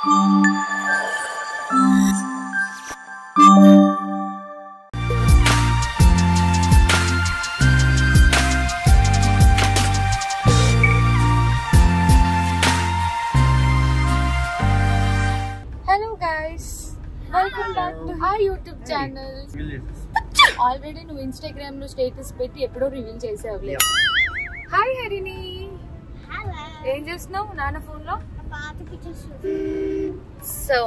Hello guys welcome back to my YouTube channel already నువ్వు Instagram లో status పెట్టి ఎప్పుడో రివీల్ చేసావులే హాయ్ హరిణి ఏం చేస్తున్నావు నాన్న ఫోన్ లో సో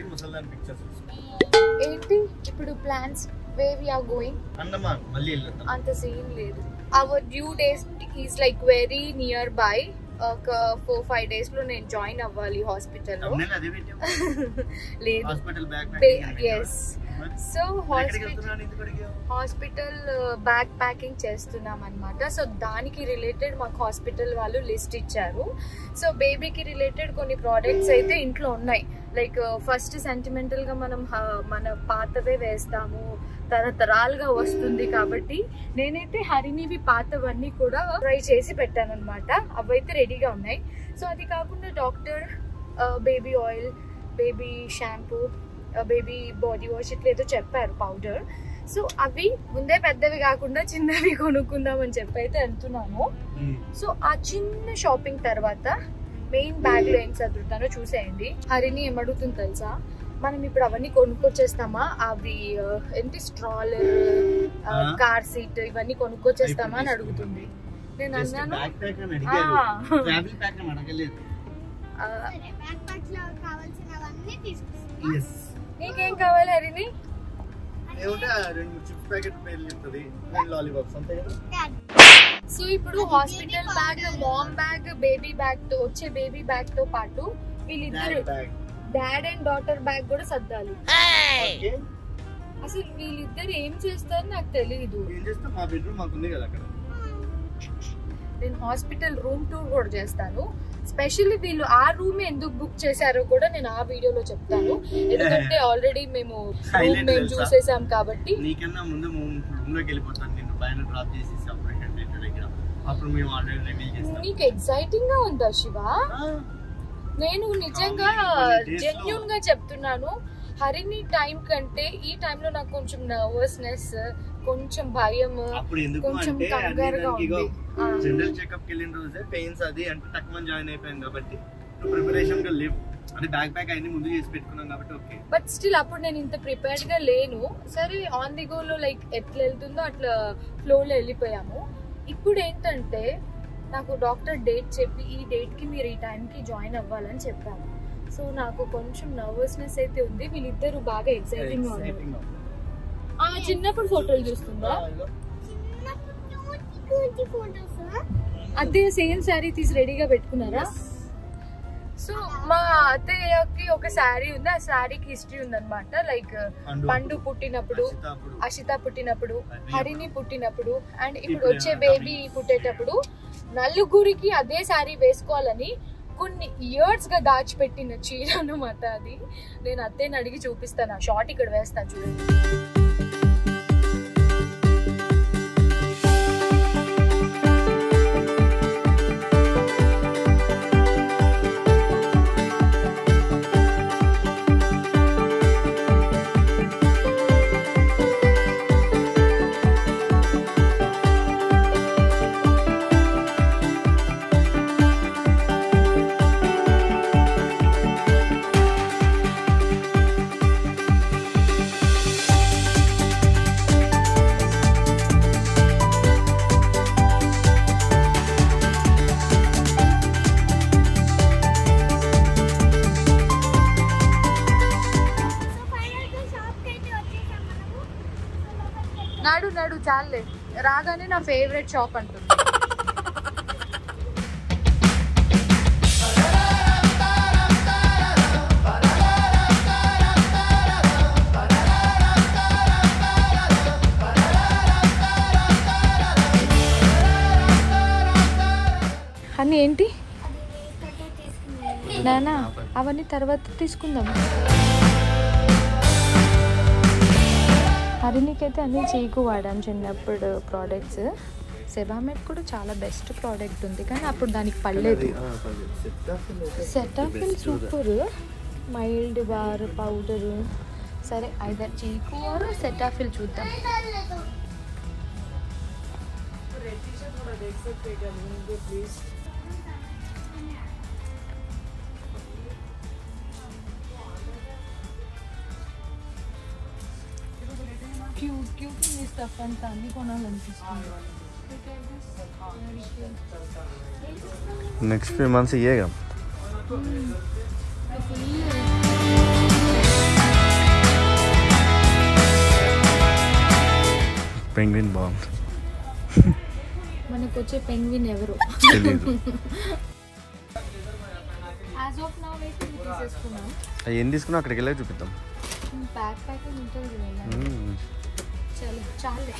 ఏంటి ఇప్పుడు plans where we are going Andaman మళ్ళీ వెళ్తాం అంత సీన్ లేదు our due days is like very near by ఒక ఫోర్ ఫైవ్ డేస్ లో నేను జాయిన్ అవ్వాలి హాస్పిటల్ లో తమిళ అదే పెట్టాం లేదు హాస్పిటల్ బ్యాగ్ ఎస్ సో ఎక్కడికి హాస్పిటల్ వెళ్తున్నాను ఎందుకు అడిగావు హాస్పిటల్ బ్యాగ్ ప్యాకింగ్ చేస్తున్నాం అనమాట సో దానికి రిలేటెడ్ మాకు హాస్పిటల్ వాళ్ళు లిస్ట్ ఇచ్చారు సో బేబీకి రిలేటెడ్ కొన్ని ప్రోడక్ట్స్ అయితే ఇంట్లో ఉన్నాయి లైక్ ఫస్ట్ సెంటిమెంటల్ గా మనం హ, మన పాతవే వేస్తాము తరతరాలుగా వస్తుంది కాబట్టి నేనైతే హరినివి పాతవన్నీ కూడా ట్రై చేసి పెట్టాను అనమాట అవైతే రెడీగా ఉన్నాయి సో అది కాకుండా doctor baby oil baby shampoo baby body wash ఇట్లా ఏదో చెప్పారు పౌడర్ సో అవి ముందే పెద్దవి కాకుండా చిన్నవి కొనుక్కుందామని చెప్పి అయితే వెళ్తున్నాము సో ఆ చిన్న షాపింగ్ తర్వాత మెయిన్ బ్యాగ్ లో ఏం చదువుతానో చూసేయండి హరిని ఏమడుగుతుంది తెలుసా మనం ఇప్పుడు అవన్నీ కొనుక్కొచ్చేస్తామా అవి ఆ, ఏంటి స్ట్రాలర్ ఆ. కార్ సీట్ ఇవన్నీ కొనుక్కొచ్చేస్తామా అని అడుగుతుంది నేను జస్ట్ అన్నాను బ్యాగ్ ప్యాక్ అని అడిగారు ఆ. ట్రావెల్ ప్యాక్ అని అడగలేదు ఆ, కావాల్సినవన్నీ తీసుకొస్తాం ఎస్ నీకేం కావాలి హరిని ఏమంటే ఆ రెండు మూడు చిప్స్ ప్యాకెట్ పేర్లు చెప్తుంది రెండు లాలీపాప్స్ అంతే కదా సో ఇప్పుడు hospital bag mom bag baby bag తో వచ్చే బేబీ బ్యాగ్ తో పాటు వీళ్ళిద్దరు bag bag dad and daughter bag కూడా సర్దాలి ఓకే అసలు వీళ్ళిద్దరు ఏం చేస్తారో నాకు తెలియదు ఏం చేస్తాం మా బెడ్రూమ్ మాకు ఉంది కదా అక్కడ నేను హాస్పిటల్ రూమ్ టూర్ కూడా చేస్తాను స్పెషల్లీ వీళ్ళు ఆ రూమ్ ఎందుకు బుక్ చేశారో కూడా నేను ఆ వీడియోలో చెప్తాను ఎందుకంటే ఆల్రెడీ మేము రూమ్ Highlight మేము తెలుసా? చూసేసాం కాబట్టి నీకన్నా ముందు రూమ్ లోకి వెళ్ళిపోతాను నేను పైన డ్రాప్ చేసి సపరేట్ దగ్గర అప్పుడు మేము ఆల్రెడీ రివీల్ చేస్తాం నీకు ఎక్సైటింగ్ గా ఉందా శివ ఆ, నేను నిజంగా కొన్ని days లో- జెన్యున్ గా చెప్తున్నాను హరిని టైం కంటే ఈ టైంలో నాకు కొంచెం నర్వస్నెస్ కొంచెం భయం అప్పుడు ఎందుకు కొంచెం అంటే అన్ని కంగారుగా దానికి ఇగో ఉంది ఆ. జనరల్ చెకప్ కి వెళ్ళిన రోజే పెయిన్స్ అది అంటే తక్కువ జాయిన్ అయిపోయాం కాబట్టి నువ్వు ప్రిపరేషన్ గా లేవు అంటే బ్యాక్ ప్యాక్ అన్ని ముందు చేసి పెట్టుకున్నాం కాబట్టి ఓకే బట్ స్టిల్ అప్పుడు నేను ఇంత ప్రిపేర్డ్ గా లేను సరే ఆన్ ది గోలో లైక్ ఎట్లా వెళ్తుందో అట్లా ఫ్లో లో వెళ్ళిపోయాము ఇప్పుడు ఏంటంటే నాకు డాక్టర్ డేట్ చెప్పి ఈ డేట్ కి మీరు ఈ టైం కి జాయిన్ అవ్వాలని చెప్పాను సో నాకు కొంచెం నర్వస్నెస్ అయితే ఉంది వీళ్ళిద్దరు బాగా ఎక్సైటింగ్ గా ఉన్నారు Exciting గా ఉంది. ఆ చిన్నప్పుడు ఫోటోలు చూస్తుందా ఆ, ఇగో. చిన్నప్పుడు ఫోటోస్ అదే సేమ్ శారీ తీసి రెడీగా పెట్టుకున్నారా సో మా అత్తయ్యకి ఒక శారీ ఉంది ఆ శారీకి హిస్టరీ ఉందన్నమాట లైక్ పండు పండు పుట్టినప్పుడు అక్షిత అప్పుడు. అషిత పుట్టినప్పుడు హరిణి హరిని పుట్టినప్పుడు అండ్ ఇప్పుడు ఇప్పుడు వచ్చే ఏమైనా బేబీ coming. పుట్టేటప్పుడు నలుగురికి అదే శారీ వేసుకోవాలని కొన్ని ఇయర్స్ గా దాచిపెట్టిన చీర అన్నమాట అది నేను అత్తయ్యని అడిగి చూపిస్తాను ఆ షార్ట్ ఇక్కడ వేస్తాను చూడండి సో ఫైనల్ గా షాప్ కి అయితే వచ్చేసాం మనము సో లోపలికి వెళ్దాం. నాడు నాడు చాలే రాగానే నా ఫేవరెట్ షాప్ అంటుంది అన్ని ఏంటి ఫోటో తీసుకున్నాం నానా అవన్నీ తర్వాత తీసుకుందాం హరిణికైతే అన్ని చీకు వాడాం చిన్నప్పుడు ప్రోడక్ట్స్ సెబామెట్ కూడా చాలా బెస్ట్ ప్రోడక్ట్ ఉంది కానీ అప్పుడు దానికి పడలేదు Cetaphil super mild bar powder సరే ఐదర్ చీకు ఆర్ సెటాఫిల్ చూద్దాం క్యూట్ క్యూట్ ఉంది స్టఫ్ అంతా అన్ని కొనాలనిపిస్తుంది నెక్స్ట్ ఫ్యూ మంత్స్ ఇయ్యేగా పెంగ్విన్ బాగుంది మనకు వచ్చే పెంగ్విన్ ఎవరు తెలీదు యాజ్ ఆఫ్ నౌ అయితే ఇది తీసేసుకున్నాం అవి ఏం తీసుకున్నా అక్కడికి వెళ్ళి చూపిద్దాం బ్యాక్ ప్యాక్ ఉంటుంది కదా మ్మ్. చలో చాలే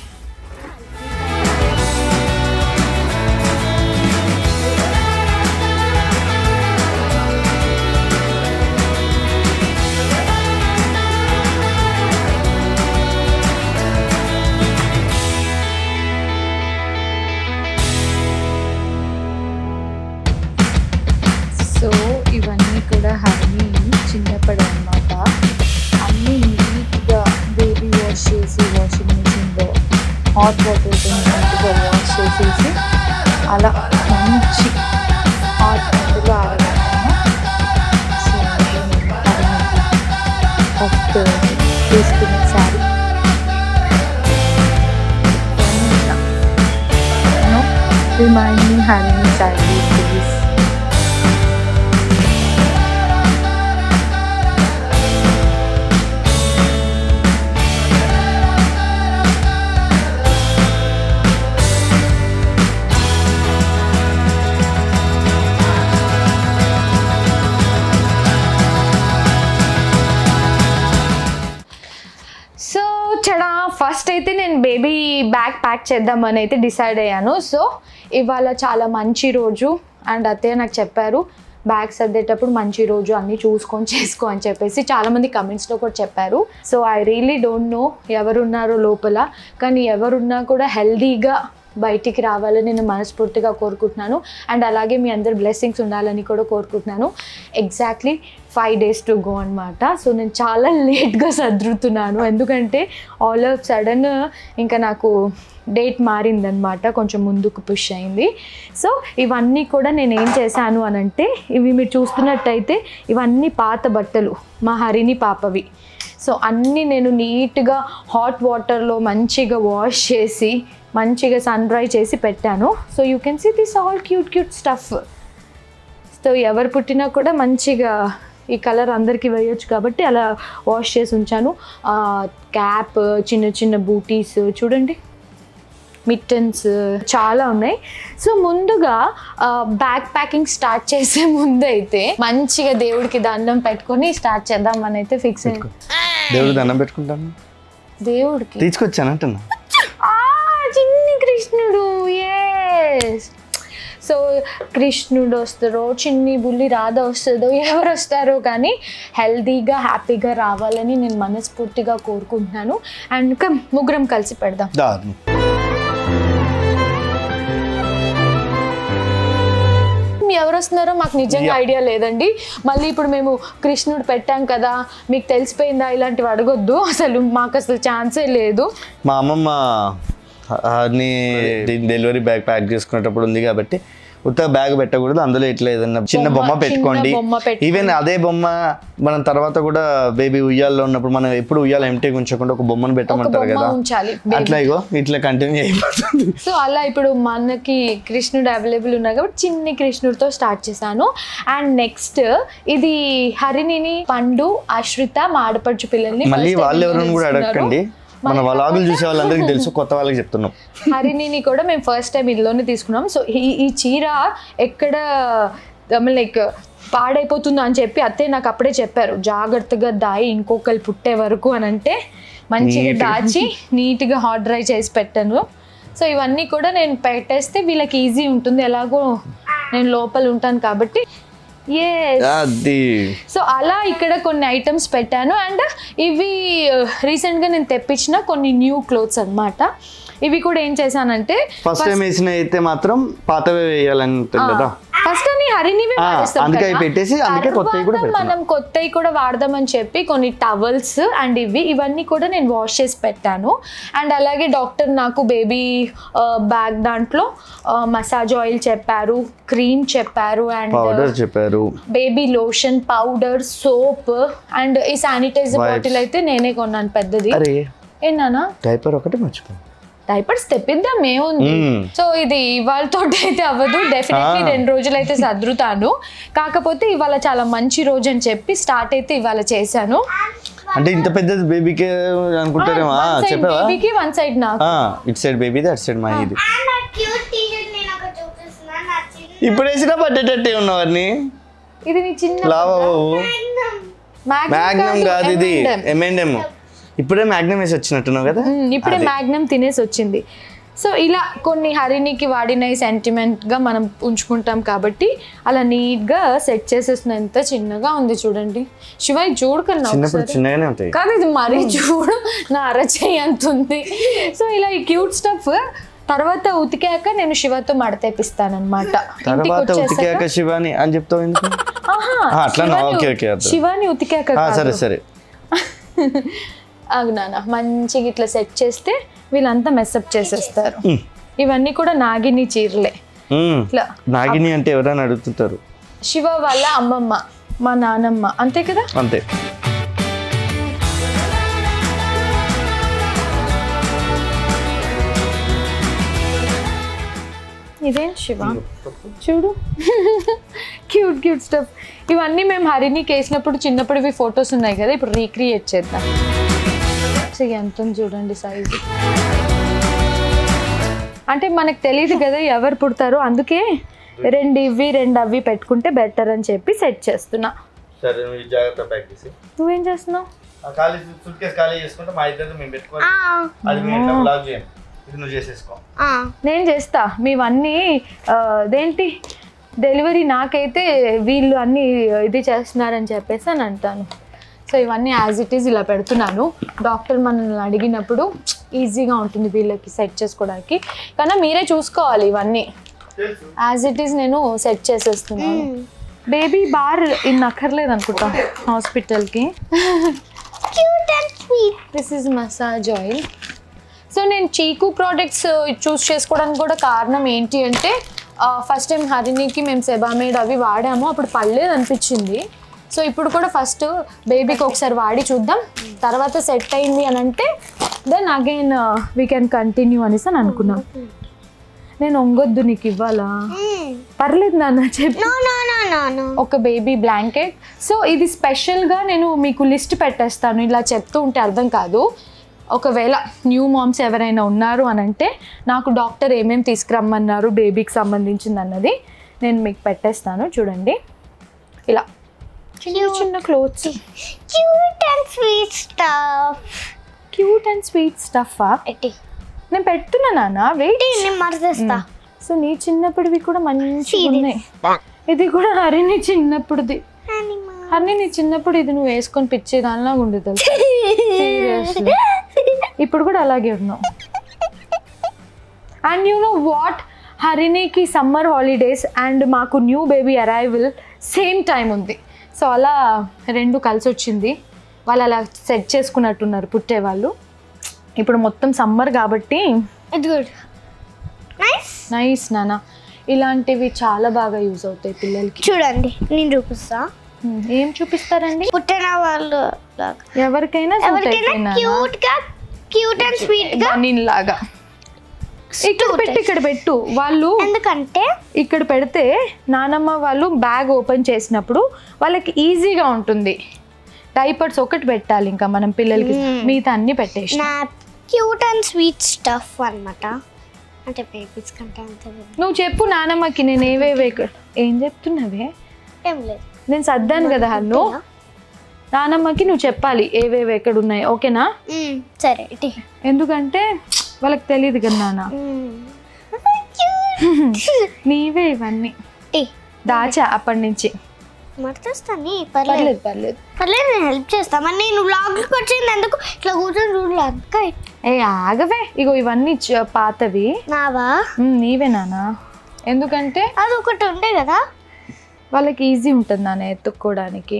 సో ఇవన్నీ కూడా హనీ చిన్నప్పుడు అనమాట అన్నీ నీట్గా బేబీ వాష్ చేసి వాషింగ్ మిషన్లో హాట్ వాటర్తో నీట్గా వాష్ చేసేసి అలా మంచి హాట్ వాటర్లో ఆరబెట్టాను సో ఫస్ట్ తీసుకునే sorry remind me honey sorry please so చడా ఫస్ట్ అయితే నేను బేబీ బ్యాగ్ ప్యాక్ చేద్దామని అయితే డిసైడ్ అయ్యాను సో ఇవాళ చాలా మంచి రోజు అండ్ అత్తయ్య నాకు చెప్పారు బ్యాగ్ సర్దేటప్పుడు మంచి రోజు అన్నీ చూసుకొని చేసుకో అని చెప్పేసి చాలామంది కమెంట్స్లో కూడా చెప్పారు so I really don't know ఎవరున్నారో లోపల కానీ ఎవరున్నా కూడా హెల్దీగా బయటికి రావాలని నేను మనస్ఫూర్తిగా కోరుకుంటున్నాను అండ్ అలాగే మీ అందరి బ్లెస్సింగ్స్ ఉండాలని కూడా కోరుకుంటున్నాను exactly five days to go అనమాట సో నేను చాలా లేట్గా సర్దుతున్నాను ఎందుకంటే ఆల్ ఆఫ్ సడన్ ఇంకా నాకు డేట్ మారిందనమాట కొంచెం ముందుకు పుష్ అయింది సో ఇవన్నీ కూడా నేను ఏం చేశాను అని అంటే ఇవి మీరు చూస్తున్నట్టయితే ఇవన్నీ పాత బట్టలు మా హరిని పాపవి సో అన్నీ నేను నీట్గా హాట్ వాటర్లో మంచిగా వాష్ చేసి మంచిగా సన్ డ్రై చేసి పెట్టాను so you can see this all cute cute stuff so ఎవరు పుట్టినా కూడా మంచిగా ఈ కలర్ అందరికీ వేయొచ్చు కాబట్టి అలా వాష్ చేసి ఉంచాను క్యాప్ చిన్న చిన్న బూటీస్ చూడండి మిట్టన్స్ చాలా ఉన్నాయి సో ముందుగా బ్యాక్ ప్యాకింగ్ స్టార్ట్ చేసే ముందు అయితే మంచిగా దేవుడికి దండం పెట్టుకొని స్టార్ట్ చేద్దామని అయితే ఫిక్స్ అయ్యాను దేవుడు దండం పెట్టుకుంటాను దేవుడికి తీసుకొచ్చాను అంటున్నా ఆ, చిన్ని కృష్ణుడు ఎస్ సో కృష్ణుడు వస్తారో చిన్ని బుల్లి రాధ వస్తుందో ఎవరు వస్తారో కానీ హెల్తీగా హ్యాపీగా రావాలని నేను మనస్ఫూర్తిగా కోరుకుంటున్నాను అండ్ ఇంకా ముగ్గురం కలిసి పెడదాం దారుణం ఎవరు వస్తున్నారో మాకు నిజంగా Yeah. ఐడియా లేదండి మళ్ళీ ఇప్పుడు మేము కృష్ణుడు పెట్టాం కదా మీకు తెలిసిపోయిందా ఇలాంటివి అడగొద్దు అసలు మాకు అసలు ఛాన్సే లేదు మా అమ్మమ్మ అన్ని డెలివరీ బ్యాగ్ ప్యాక్ చేసుకునేటప్పుడు ఉంది కాబట్టి ఉత్త బ్యాగ్ పెట్టకూడదు అందులో ఇట్లా ఏదన్నా చిన్న బొమ్మ, బొమ్మ చిన్న పెట్టుకోండి బొమ్మ పెట్టుకోండి. ఈవెన్ అదే బొమ్మ మనం తర్వాత కూడా బేబీ ఉయ్యాల్లో ఉన్నప్పుడు మనం ఎప్పుడు ఉయ్యాల ఎంటీ ఉంచకుండా ఒక బొమ్మను ఒక పెట్టమంటారు బొమ్మ కదా ఉంచాలి అట్లా ఇగో ఇట్లా కంటిన్యూ అయిపోతుంది సో అలా ఇప్పుడు మనకి కృష్ణుడు అవైలబుల్ ఉన్నాయి కాబట్టి చిన్ని కృష్ణుడితో స్టార్ట్ చేశాను అండ్ నెక్స్ట్ ఇది హరిణిని పండు ఆశ్రిత మా ఆడపడుచు పిల్లల్ని మళ్ళీ first time వాళ్ళు ఎవరైనా కూడా తీసుకున్నారు. అడగండి మన వ్లాగులు చూసే వాళ్ళందరికీ తెలుసు కొత్త వాళ్ళకి చెప్తున్నాం హరిణిని కూడా మేము ఫస్ట్ టైం ఇల్లులోనే తీసుకున్నాం సో ఈ ఈ చీర ఎక్కడ లైక్ పాడైపోతుందో అని చెప్పి అత్తే నాకు అప్పుడే చెప్పారు జాగ్రత్తగా దాయి ఇంకొకరు పుట్టే వరకు అని అంటే మంచిగా Neat. దాచి నీట్గా హాట్ డ్రై చేసి పెట్టాను సో ఇవన్నీ కూడా నేను పెట్టేస్తే వీళ్ళకి ఈజీ ఉంటుంది ఎలాగో నేను లోపల ఉంటాను కాబట్టి ఏ అది సో అలా ఇక్కడ కొన్ని ఐటమ్స్ పెట్టాను అండ్ ఇవి రీసెంట్గా నేను తెప్పించిన కొన్ని న్యూ క్లోత్స్ అన్నమాట ఇవి కూడా ఏం చేశానంటే ఫస్ట్ టైం వేసిన అయితే మాత్రం పాతవే వేయాలని ఉంటుంది కదా ఫస్ట్ అన్ని హరినివే ఆ, వాడేస్తాం అందుకే కదా. అవి పెట్టేసి అందుకే కొత్తవి కూడా తర్వాత పెడుతున్నా. మనం కొత్తవి కూడా వాడదామని చెప్పి కొన్ని టవల్స్ అండ్ ఇవి ఇవన్నీ కూడా నేను వాష్ చేసి పెట్టాను అండ్ అలాగే డాక్టర్ నాకు బేబీ బ్యాగ్ దాంట్లో మసాజ్ ఆయిల్ చెప్పారు క్రీమ్ చెప్పారు అండ్ పౌడర్ చెప్పారు baby lotion powder soap and ఈ శానిటైజర్ Wipes. బాటిల్ అయితే నేనే కొన్నాను పెద్దది అరే ఏనానా డైపర్ ఒకటి మర్చిపో డైపర్స్ తెప్పిద్దాం ఏముంది మ్మ్. సో ఇది ఇవాళతో అయితే అవ్వదు డెఫినెట్లీ ఆ. రెండు రోజులు అయితే సర్దుతాను కాకపోతే ఇవాళ చాలా మంచి రోజు అని చెప్పి స్టార్ట్ అయితే ఇవాళ చేశాను అంటే ఇంత పెద్దది బేబీకి అనుకుంటారేమో ఆ, చెప్పావా బేబీకి వన్ సైడ్ నాకు ఇట్ సైడ్ బేబీది అటు సైడ్ మా ఇది నా క్యూట్ టీషర్ట్ నేను ఒక చూపిస్తున్నా నా చిన్న ఇప్పుడు వేసినా పట్టేటట్టే ఉన్నవారిని ఇది నీ చిన్న లావా Magnum మ్యాగ్నమ్ కాదు ఇది M&M. ఎంఎండ్ఎం ఇప్పుడే మ్యాగ్నమ్ వేసి వచ్చినట్టున్నావు కదా మ్మ్, ఇప్పుడే అదే. మ్యాగ్నమ్ తినేసి వచ్చింది సో ఇలా కొన్ని హరినికి వాడినవి సెంటిమెంట్గా మనం ఉంచుకుంటాం కాబట్టి అలా నీట్గా సెట్ చేసేసిన ఎంత చిన్నగా ఉంది చూడండి శివ ఇది చూడు కన్నా చిన్నప్పుడు ఒకసారి. చిన్నగానే ఉంటాయి కాదు ఇది మరీ చూడు నా అరచేయి అంత ఉంది సో ఇలా ఈ క్యూట్ స్టఫ్ తర్వాత ఉతికాక నేను శివతో మడతేపిస్తానమాట తర్వాత ఉతికాక శివాని అని చెప్తావు ఎందుకు ఆ, అట్లనా? ఓకే, ఓకే, అర్థం. శివాని ఉతికాక ఆ, కాదు. సరే సరే ఆగు నాన్న మంచిగా ఇట్లా సెట్ చేస్తే వీళ్ళంతా మెస్అప్ చేసేస్తారు ఇవన్నీ కూడా నాగిని చీరలే మ్మ్. ఇట్లా నాగిని అంటే ఎవరైనా అడుగుతుంటారు శివ వాళ్ళ అమ్మమ్మ మా నానమ్మ అంతే కదా అంతే ఇదేం శివ చూడు క్యూట్ క్యూట్ స్టఫ్ ఇవన్నీ మేము హరినికి వేసినప్పుడు చిన్నప్పుడు ఇవి ఫొటోస్ ఉన్నాయి కదా ఇప్పుడు రీక్రియేట్ చేద్దాం సో ఎంత ఉంది చూడండి సైజు అంటే మనకు తెలియదు కదా ఎవరు పుడతారో అందుకే రెండు ఇవి రెండు అవి పెట్టుకుంటే బెటర్ అని చెప్పి సెట్ చేస్తున్నా సరే నువ్వు జాగ్రత్త ప్యాక్ చేసి నువ్వేం చేస్తున్నావు ఖాళీ సూట్ కేసు ఖాళీ చేసుకుంటే మా ఇద్దరు మేము పెట్టుకోవాలి అది మేము ఇట్లా బ్లాక్ చేయం ఇది నువ్వు చేసేసుకో నేను చేస్తా మీవన్నీ ఆ, అదేంటి డెలివరీ నాకైతే వీళ్ళు అన్నీ ఇది చేస్తున్నారని చెప్పేసి అని అంటాను సో ఇవన్నీ యాజ్ ఇట్ ఈజ్ ఇలా పెడుతున్నాను డాక్టర్ మనల్ని అడిగినప్పుడు ఈజీగా ఉంటుంది వీళ్ళకి సెట్ చేసుకోవడానికి కానీ మీరే చూసుకోవాలి ఇవన్నీ తెలుసు యాజ్ ఇట్ ఈజ్ నేను సెట్ చేసేస్తున్నాను బేబీ బార్ ఇన్ అక్కర్లేదు అనుకుంటా హాస్పిటల్కి cute and sweet this is massage oil so నేను చీకు ప్రోడక్ట్స్ చూస్ చేసుకోవడానికి కూడా కారణం ఏంటి అంటే ఫస్ట్ టైం హరినికి మేము సెబామేడ్ అవి వాడాము అప్పుడు పడలేదు అనిపించింది సో ఇప్పుడు కూడా ఫస్ట్ బేబీకి ఒకసారి వాడి చూద్దాం తర్వాత సెట్ అయింది అని అంటే then again we can continue అనేసి అని అనుకున్నాం నేను వంగొద్దు నీకు ఇవ్వాలా పర్లేదు నాన్న చెప్పు no no no no no ఒక బేబీ బ్లాంకెట్ సో ఇది స్పెషల్గా నేను మీకు లిస్ట్ పెట్టేస్తాను ఇలా చెప్తూ ఉంటే అర్థం కాదు ఒకవేళ న్యూ మామ్స్ ఎవరైనా ఉన్నారు అని అంటే నాకు డాక్టర్ ఏమేమి తీసుకురమ్మన్నారు బేబీకి సంబంధించింది అన్నది నేను మీకు పెట్టేస్తాను చూడండి ఇలా చిన్న చిన్న clothes cute and sweet stuff cute and sweet స్టఫా ఎట్టి నేను పెడుతున్నా నాన్న వెయిట్ నేను మరచేస్తా సో నీ చిన్నప్పుడువి కూడా మంచిగా Serious. ఉన్నాయి ఇది కూడా హరిని చిన్నప్పుడుది హరిని నీ చిన్నప్పుడు ఇది నువ్వు వేసుకొని పిచ్చే దానిలాగా ఉండేది తెలుసా Seriously. ఇప్పుడు కూడా అలాగే ఉన్నావు అండ్ యూ నో వాట్ హరిణికి సమ్మర్ హాలిడేస్ అండ్ మాకు new baby arrival same time ఉంది సో అలా రెండు కలిసి వచ్చింది వాళ్ళు అలా సెట్ చేసుకున్నట్టున్నారు పుట్టేవాళ్ళు ఇప్పుడు మొత్తం సమ్మర్ కాబట్టి ఇట్ గుడ్ నైస్ నైస్ నాన్న ఇలాంటివి చాలా బాగా యూజ్ అవుతాయి పిల్లలకి చూడండి నేను చూపిస్తా Hmm, ఏం చూపిస్తారండి పుట్టిన వాళ్ళు లాగా ఎవరికైనా suit ఎవరికైనా అయిపోయినా క్యూట్ గా క్యూట్ అండ్ స్వీట్ గా బనీన్ లాగా ఇక్కడ పెట్టు ఇక్కడ పెట్టు వాళ్ళు ఎందుకంటే ఇక్కడ పెడితే నానమ్మ వాళ్ళు బ్యాగ్ ఓపెన్ చేసినప్పుడు వాళ్ళకి ఈజీగా ఉంటుంది డైపర్స్ ఒకటి పెట్టాలి ఇంకా మనం పిల్లలకి మిగతా అన్ని పెట్టేసి నా క్యూట్ అండ్ స్వీట్ స్టఫ్ అన్నమాట అంటే బేబీస్ కంటే అంత నువ్వు చెప్పు నానమ్మకి నేను ఏవేవే ఇక్కడ ఏం చెప్తున్నావే ఏం లేదు నేను సర్దాను కదా హన్ను నానమ్మకి నువ్వు చెప్పాలి ఏవేవి ఎక్కడ ఉన్నాయి ఓకేనా మ్మ్, సరే ఇటీ ఎందుకంటే వాళ్ళకి తెలియదు కదా నాన్న నీవే ఇవన్నీ టీ దాచా అప్పటి నుంచి మర్తేస్తాను పర్లేదు పర్లేదు పర్లేదు పర్లేదు నేను హెల్ప్ చేస్తా మరి నేను వ్లాగ్కి వచ్చింది ఎందుకు ఇట్లా కూర్చొని చూడలే అందుక ఏ ఆగవే ఇగో ఇవన్నీ చ- పాతవి నావా ఉమ్, నీవే నానా ఎందుకంటే అది ఒకటి ఉండే కదా వాళ్ళకి ఈజీ ఉంటుంది నాన్న ఎత్తుక్కోవడానికి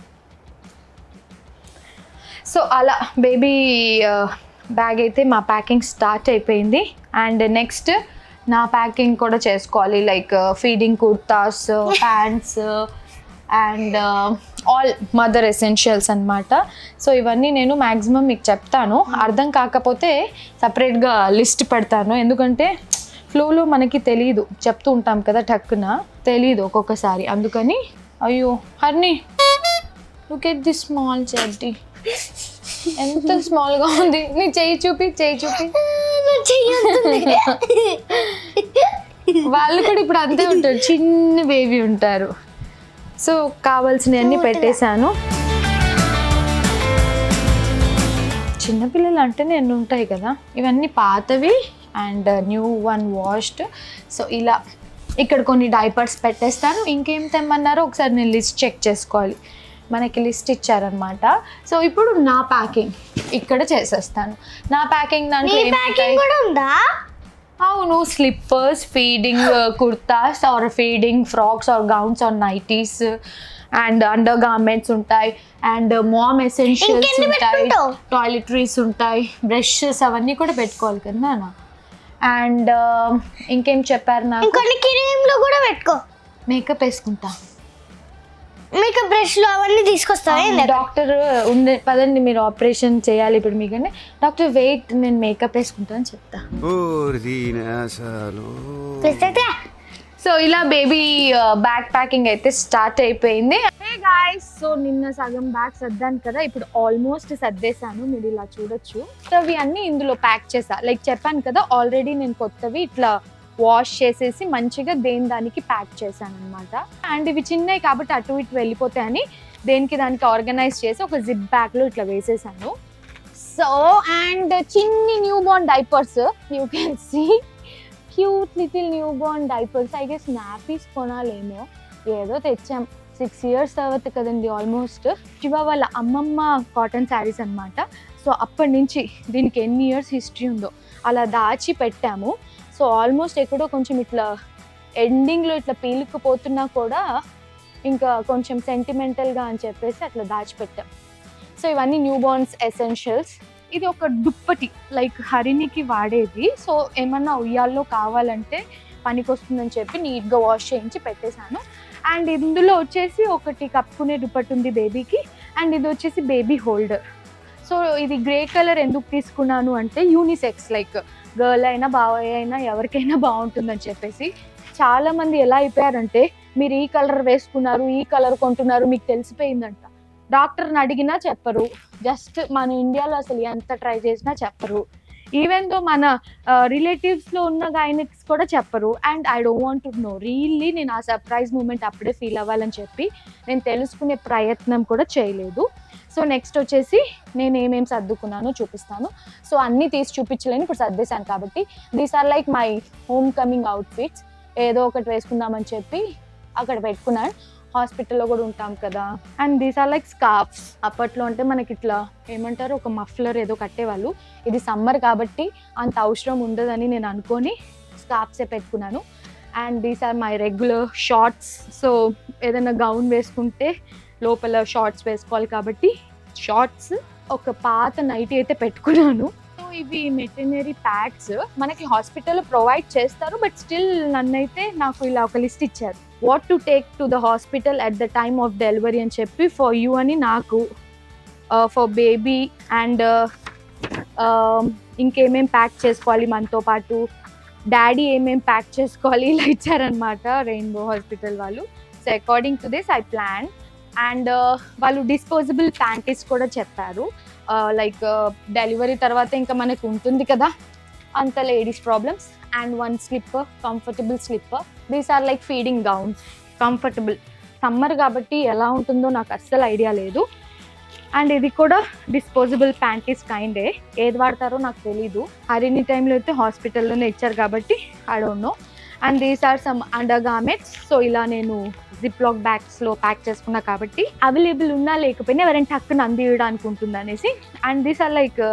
సో అలా బేబీ బ్యాగ్ అయితే మా ప్యాకింగ్ స్టార్ట్ అయిపోయింది అండ్ నెక్స్ట్ నా ప్యాకింగ్ కూడా చేసుకోవాలి like feeding kurtas pants and all mother essentials అనమాట సో ఇవన్నీ నేను మ్యాక్సిమం మీకు చెప్తాను అర్థం కాకపోతే సపరేట్గా లిస్ట్ పెడతాను ఎందుకంటే ఫ్లోలో మనకి తెలియదు చెప్తూ ఉంటాం కదా టక్కున తెలియదు ఒక్కొక్కసారి అందుకని అయ్యో హర్ని లుక్ ఎట్ ది స్మాల్ చెడ్డి ఎంత స్మాల్గా ఉంది నీ చెయ్యి చూపి చెయ్యి చూపి నా చెయ్యి వాళ్ళు కూడా ఇప్పుడు అంతే ఉంటారు చిన్న బేబీ ఉంటారు సో కావాల్సినవన్నీ పెట్టేశాను చిన్నపిల్లలు అంటేనే ఎన్ని ఉంటాయి కదా ఇవన్నీ పాతవి and new one washed so ఇలా ఇక్కడ కొన్ని డైపర్స్ పెట్టేస్తాను ఇంకేం తెమ్మన్నారో ఒకసారి నేను లిస్ట్ చెక్ చేసుకోవాలి మనకి లిస్ట్ ఇచ్చారనమాట సో ఇప్పుడు నా ప్యాకింగ్ ఇక్కడ చేసేస్తాను నా ప్యాకింగ్ నీ దాంట్లో ఏముంటాయి? ప్యాకింగ్ కూడా ఉందా అవును slippers feeding kurtas or feeding frocks or gowns or nighties and under garments ఉంటాయి అండ్ మామ్ ఎసెన్షియల్స్ ఇంకెన్ని ఉంటాయి పెట్టుకుంటావు? టాయిలెటరీస్ ఉంటాయి బ్రషెస్ అవన్నీ కూడా పెట్టుకోవాలి కదా నాన్న అండ్ ఇంకేం చెప్పారు నాకు ఇంకొన్ని క్రీమ్లు కూడా పెట్టుకో మేకప్ వేసుకుంటా మీకు బ్రష్లు అవన్నీ తీసుకొస్తావా డాక్టర్ ఉండే పదండి మీరు ఆపరేషన్ చేయాలి ఇప్పుడు మీకంటే డాక్టర్ వెయిట్ నేను మేకప్ వేసుకుంటాను చెప్తా Ordinasalu. అయితే సో ఇలా బేబీ బ్యాగ్ ప్యాకింగ్ అయితే స్టార్ట్ అయిపోయింది హే గాయస్ సో నిన్న సగం బ్యాగ్ సర్దాను కదా ఇప్పుడు ఆల్మోస్ట్ సర్దేశాను మీరు ఇలా చూడొచ్చు సో అవి అన్ని ఇందులో ప్యాక్ చేసా లైక్ చెప్పాను కదా ఆల్రెడీ నేను కొత్తవి ఇట్లా వాష్ చేసేసి మంచిగా దేని దానికి ప్యాక్ చేశాను అనమాట అండ్ ఇవి చిన్నవి కాబట్టి అటు ఇటు వెళ్ళిపోతాయని దేనికి దానికి ఆర్గనైజ్ చేసి ఒక జిప్ బ్యాగ్లో ఇట్లా వేసేసాను సో అండ్ చిన్ని newborn diapers you can see cute little newborn diapers I guess nappies కొనాలేమో ఏదో తెచ్చాం సిక్స్ ఇయర్స్ తర్వాత కదండి ఆల్మోస్ట్ శివ వాళ్ళ అమ్మమ్మ కాటన్ శారీస్ అన్నమాట సో అప్పటి నుంచి దీనికి ఎన్ని ఇయర్స్ హిస్టరీ ఉందో అలా దాచి పెట్టాము సో ఆల్మోస్ట్ ఎక్కడో కొంచెం ఇట్లా ఎండింగ్లో ఇట్లా పీలుకుపోతున్నా కూడా ఇంకా కొంచెం సెంటిమెంటల్గా అని చెప్పేసి అట్లా దాచిపెట్టాం సో ఇవన్నీ న్యూ బోర్న్స్ ఎసెన్షియల్స్ ఇది ఒక దుప్పటి లైక్ హరినికి వాడేది సో ఏమన్నా ఉయ్యాల్లో కావాలంటే పనికొస్తుందని చెప్పి నీట్గా వాష్ చేయించి పెట్టేశాను అండ్ ఇందులో వచ్చేసి ఒకటి కప్పుకునే దుప్పటి ఉంది బేబీకి అండ్ ఇది వచ్చేసి బేబీ హోల్డర్ సో ఇది గ్రే కలర్ ఎందుకు తీసుకున్నాను అంటే యూనిసెక్స్ లైక్ గర్ల్ అయినా బాయ్ అయినా ఎవరికైనా బాగుంటుందని చెప్పేసి చాలా మంది ఎలా అయిపోయారంటే మీరు ఈ కలర్ వేసుకున్నారు ఈ కలర్ కొంటున్నారు మీకు తెలిసిపోయిందంట డాక్టర్ని అడిగినా చెప్పరు జస్ట్ మన ఇండియాలో అసలు ఎంత ట్రై చేసినా చెప్పరు ఈవెన్ దో మన రిలేటివ్స్లో ఉన్న గైనిక్స్ కూడా చెప్పరు and I don't want to know really నేను ఆ సర్ప్రైజ్ మూమెంట్ అప్పుడే ఫీల్ అవ్వాలని చెప్పి నేను తెలుసుకునే ప్రయత్నం కూడా చేయలేదు సో నెక్స్ట్ వచ్చేసి నేను ఏమేమి సర్దుకున్నానో చూపిస్తాను సో అన్నీ తీసి చూపించలేను ఇప్పుడు సర్దేశాను కాబట్టి these are like my homecoming outfits ఏదో ఒకటి వేసుకుందామని చెప్పి అక్కడ పెట్టుకున్నాను హాస్పిటల్లో కూడా ఉంటాం కదా and these are like scarfs అప్పట్లో అంటే మనకి ఇట్లా ఏమంటారు ఒక మఫ్లర్ ఏదో కట్టేవాళ్ళు ఇది సమ్మర్ కాబట్టి అంత అవసరం ఉండదని నేను అనుకొని స్కార్ఫ్సే పెట్టుకున్నాను and these are my regular shorts so ఏదైనా గౌన్ వేసుకుంటే లోపల షార్ట్స్ వేసుకోవాలి కాబట్టి షార్ట్స్ ఒక పాత నైటీ అయితే పెట్టుకున్నాను సో ఇవి మెటనరీ ప్యాడ్స్ మనకి హాస్పిటల్లో ప్రొవైడ్ చేస్తారు బట్ స్టిల్ నన్నైతే నాకు ఇలా ఒక లిస్ట్ ఇచ్చారు what to take to the hospital at the time of delivery అని చెప్పి ఫర్ యూ అని నాకు ఫర్ బేబీ అండ్ ఇంకేమేం ప్యాక్ చేసుకోవాలి మనతో పాటు డాడీ ఏమేం ప్యాక్ చేసుకోవాలి ఇలా ఇచ్చారనమాట రెయిన్బో హాస్పిటల్ వాళ్ళు so according to this I plan and వాళ్ళు డిస్పోజబుల్ ప్యాంటీస్ కూడా చెప్పారు లైక్ డెలివరీ తర్వాత ఇంకా మనకు ఉంటుంది కదా అంత ladies problems and one slipper comfortable slipper these are like feeding gowns comfortable summer కాబట్టి ఎలా ఉంటుందో నాకు అస్సలు ఐడియా లేదు అండ్ ఇది కూడా డిస్పోజబుల్ ప్యాంటీస్ కైండే ఏది వాడతారో నాకు తెలీదు హరిని టైంలో అయితే హాస్పిటల్లోనే ఇచ్చారు కాబట్టి I don't know and these are some under garments so ఇలా నేను జిప్ లాక్ బ్యాగ్స్లో ప్యాక్ చేసుకున్నా కాబట్టి అవైలబుల్ ఉన్నా లేకపోయినా ఎవరైనా టక్కున అందియడానికి ఉంటుంది అనేసి and these are like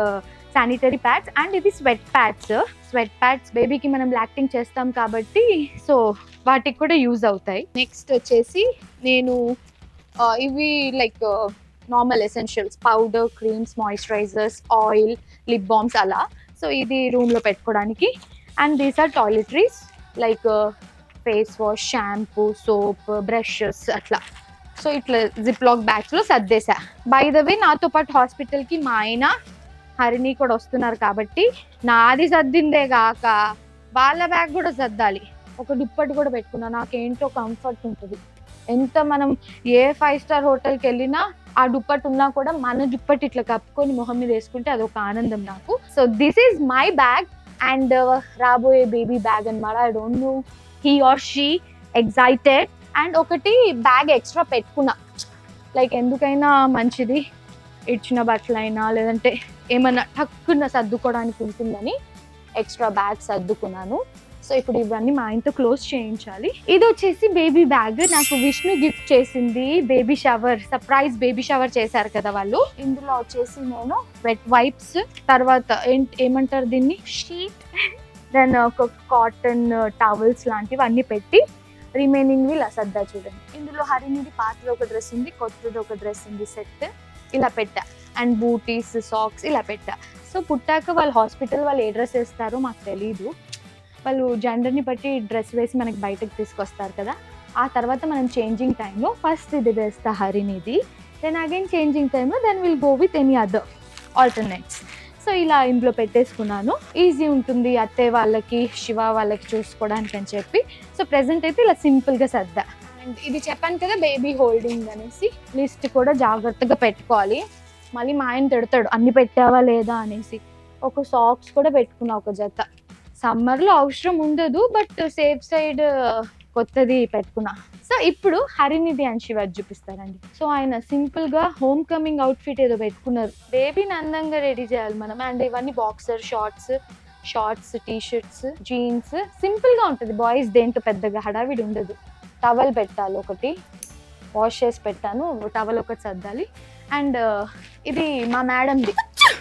sanitary pads and ఇది స్వెట్ ప్యాడ్స్ స్వెట్ ప్యాడ్స్ బేబీకి మనం లాక్టింగ్ చేస్తాం కాబట్టి సో వాటికి కూడా యూజ్ అవుతాయి నెక్స్ట్ వచ్చేసి నేను ఆ, ఇవి like normal essentials powder creams moisturisers oil lip balms అలా సో ఇది రూమ్లో పెట్టుకోవడానికి and these are toiletries like face wash shampoo soap brushes అట్లా సో ఇట్లా జిప్ లాక్ బ్యాగ్స్లో సర్దేశా బై ద వే నాతో పాటు హాస్పిటల్కి మా ఆయన హరిణి కూడా వస్తున్నారు కాబట్టి నాది సర్దిందే కాక వాళ్ళ బ్యాగ్ కూడా సర్దాలి ఒక దుప్పటి కూడా పెట్టుకున్నా నాకేంటో కంఫర్ట్ ఉంటుంది ఎంత మనం ఏ ఫైవ్ స్టార్ హోటల్కి వెళ్ళినా ఆ దుప్పటి ఉన్నా కూడా మన దుప్పటి ఇట్లా కప్పుకొని మొహం మీద వేసుకుంటే అదొక ఆనందం నాకు so this is my bag and రాబోయే బేబీ బ్యాగ్ అనమాట I don't know he or she excited and ఒకటి బ్యాగ్ ఎక్స్ట్రా పెట్టుకున్నా లైక్ ఎందుకైనా మంచిది ఇచ్చిన బట్టలైనా లేదంటే ఏమన్నా టక్కున సర్దుకోవడానికి ఉంటుందని ఎక్స్ట్రా బ్యాగ్ సర్దుకున్నాను సో ఇప్పుడు ఇవన్నీ మా ఆయనతో క్లోజ్ చేయించాలి ఇది వచ్చేసి బేబీ బ్యాగ్ నాకు విష్ణు గిఫ్ట్ చేసింది baby shower surprise baby shower చేశారు కదా వాళ్ళు ఇందులో వచ్చేసి నేను వెట్ వైప్స్ తర్వాత ఏం- ఏమంటారు దీన్ని షీట్ దెన్ ఒక కాటన్ టవల్స్ లాంటివి అన్ని పెట్టి రిమైనింగ్వి ఇలా సర్దా చూడండి ఇందులో హరినిది పాతది ఒక డ్రెస్ ఉంది కొత్తది ఒక డ్రెస్ ఉంది సెట్ ఇలా పెట్టా అండ్ బూటీస్ సాక్స్ ఇలా పెట్టా సో పుట్టాక వాళ్ళు హాస్పిటల్ వాళ్ళు ఏ డ్రెస్ వేస్తారో మాకు తెలీదు వాళ్ళు జెండర్ని బట్టి డ్రెస్ వేసి మనకి బయటకు తీసుకొస్తారు కదా ఆ తర్వాత మనం చేంజింగ్ టైంలో ఫస్ట్ ఇది వేస్తా హరినిది దెన్ అగైన్ చేంజింగ్ టైంలో then will go with any other alternates so ఇలా ఇంట్లో పెట్టేసుకున్నాను ఈజీ ఉంటుంది అత్తయ్య వాళ్ళకి శివ వాళ్ళకి చూసుకోవడానికి అని చెప్పి సో ప్రెసెంట్ అయితే ఇలా సింపుల్గా సర్దా అండ్ ఇది చెప్పాను కదా బేబీ హోల్డింగ్ అనేసి లిస్ట్ కూడా జాగ్రత్తగా పెట్టుకోవాలి మళ్ళీ మా ఆయన తిడతాడు అన్ని పెట్టావా లేదా అనేసి ఒక సాక్స్ కూడా పెట్టుకున్నా ఒక జత సమ్మర్లో అవసరం ఉండదు బట్ సేఫ్ సైడ్ కొత్తది పెట్టుకున్నా సో ఇప్పుడు హరినిధి అని శివ చూపిస్తారండి సో ఆయన సింపుల్ గా హోమ్ కమింగ్ అవుట్ఫిట్ ఏదో పెట్టుకున్నారు బేబీని అందంగా రెడీ చేయాలి మనం అండ్ ఇవన్నీ boxer shorts shorts T shirts jeans simple గా ఉంటుంది బాయ్స్ దేంట్లో పెద్దగా హడావిడి ఉండదు టవల్ పెట్టాలి ఒకటి వాష్ చేసి పెట్టాను టవల్ ఒకటి సర్దాలి అండ్ ఇది మా మేడంది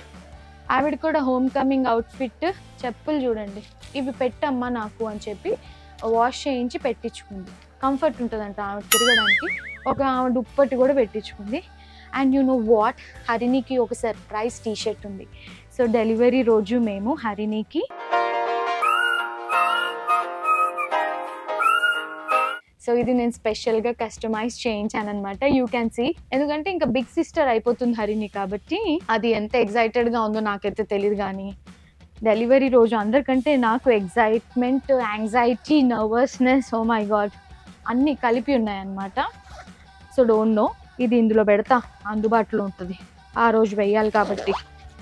ఆవిడ కూడా హోమ్ కమింగ్ అవుట్ఫిట్ చెప్పులు చూడండి ఇవి పెట్టమ్మా నాకు అని చెప్పి వాష్ చేయించి పెట్టించుకుంది కంఫర్ట్ ఉంటుందంట ఆమె తిరగడానికి ఒక ఆమె దుప్పటి కూడా పెట్టించుకుంది అండ్ యు నో వాట్ హరిణికి ఒక సర్ప్రైజ్ టీ షర్ట్ ఉంది సో డెలివరీ రోజు మేము హరిణికి సో ఇది నేను స్పెషల్గా కస్టమైజ్ చేయించాను అనమాట యూ క్యాన్ సీ ఎందుకంటే ఇంకా బిగ్ సిస్టర్ అయిపోతుంది హరిణి కాబట్టి అది ఎంత ఎగ్జైటెడ్గా ఉందో నాకైతే తెలియదు కానీ డెలివరీ రోజు అందరికంటే నాకు excitement anxiety nervousness oh my god అన్నీ కలిపి ఉన్నాయన్నమాట సో డోంట్ నో ఇది ఇందులో పెడతా అందుబాటులో ఉంటుంది ఆ రోజు వెయ్యాలి కాబట్టి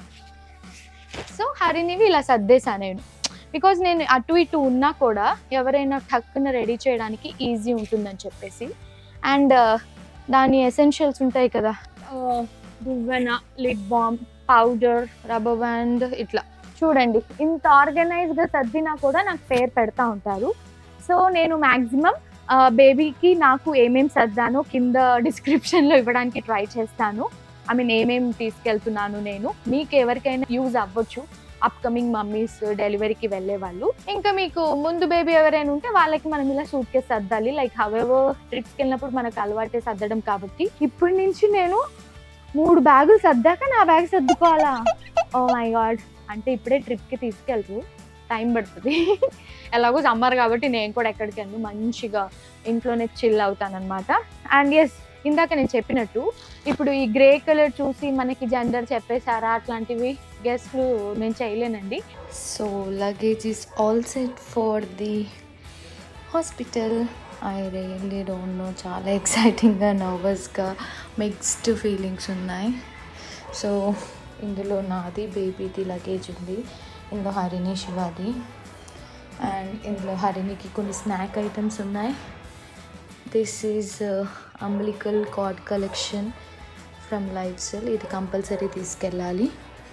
సో హరినివి ఇలా సర్దేశా నేను బికాజ్ నేను అటు ఇటు ఉన్నా కూడా ఎవరైనా టక్కున రెడీ చేయడానికి ఈజీ ఉంటుందని చెప్పేసి అండ్ దాని ఎసెన్షియల్స్ ఉంటాయి కదా దువ్వెన lip balm powder rubber band ఇట్లా చూడండి ఇంత ఆర్గనైజ్గా సర్దినా కూడా నాకు పేరు పెడతా ఉంటారు సో నేను మ్యాక్సిమం బేబీకి నాకు ఏమేం సర్దానో కింద డిస్క్రిప్షన్లో ఇవ్వడానికి ట్రై చేస్తాను ఐ మీన్ ఏమేం తీసుకెళ్తున్నాను నేను మీకు ఎవరికైనా యూజ్ అవ్వచ్చు అప్కమింగ్ మమ్మీస్ డెలివరీకి వెళ్ళే వాళ్ళు ఇంకా మీకు ముందు బేబీ ఎవరైనా ఉంటే వాళ్ళకి మనం ఇలా సూట్ కేసు సర్దాలి లైక్ హవెవో ట్రిప్స్కి వెళ్ళినప్పుడు మనకు అలవాటే సర్దడం కాబట్టి ఇప్పటి నుంచి నేను మూడు బ్యాగులు సర్దాక నా బ్యాగ్ సర్దుకోవాలా ఓ మై గాడ్ అంటే ఇప్పుడే ట్రిప్కి తీసుకెళ్తారు టైం పడుతుంది ఎలాగో సమ్మర్ కాబట్టి నేను కూడా ఎక్కడికి వెళ్ళను మంచిగా ఇంట్లోనే చిల్ అవుతానన్నమాట అండ్ ఎస్ ఇందాక నేను చెప్పినట్టు ఇప్పుడు ఈ గ్రే కలర్ చూసి మనకి జెండర్ చెప్పేశారా అట్లాంటివి గెస్ట్లు నేను చేయలేనండి So, luggage is all set for the hospital. I really don't know చాలా ఎక్సైటింగ్గా నర్వస్గా మిక్స్డ్ ఫీలింగ్స్ ఉన్నాయి సో ఇందులో నాది బేబీది లగేజ్ ఉంది ఇందులో హరిణి శివాది అండ్ ఇందులో హరిణికి కొన్ని స్నాక్ ఐటమ్స్ ఉన్నాయి this is umbilical cord collection from life cell ఇది కంపల్సరీ తీసుకెళ్ళాలి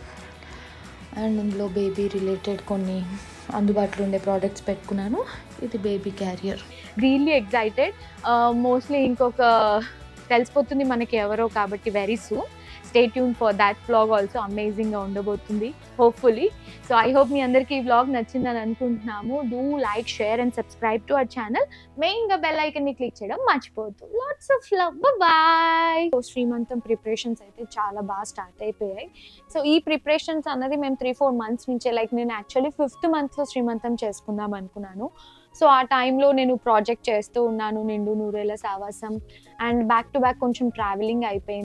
అండ్ ఇందులో బేబీ రిలేటెడ్ కొన్ని అందుబాటులో ఉండే ప్రోడక్ట్స్ పెట్టుకున్నాను ఇది baby carrier really excited mostly ఇంకొక తెలిసిపోతుంది మనకి ఎవరో కాబట్టి very soon stay tuned for that vlog also అమేజింగ్గా ఉండబోతుంది హోప్ఫుల్లీ సో ఐ హోప్ మీ అందరికీ ఈ వ్లాగ్ నచ్చిందని అనుకుంటున్నాము do like share and subscribe to our channel మెయిన్గా బెల్ ఐకన్ని క్లిక్ చేయడం మర్చిపోవద్దు lots of love bye so Srimantham preparations అయితే చాలా బాగా స్టార్ట్ అయిపోయాయి సో ఈ ప్రిపరేషన్స్ అన్నది మేము త్రీ ఫోర్ మంత్స్ నుంచే లైక్ నేను యాక్చువల్లీ ఫిఫ్త్ మంత్లో శ్రీమంతం చేసుకుందాం అనుకున్నాను సో ఆ టైంలో నేను ప్రాజెక్ట్ చేస్తూ ఉన్నాను నిండు నూరేళ్ళ సావాసం అండ్ బ్యాక్ టు బ్యాక్ కొంచెం ట్రావెలింగ్ అయిపోయింది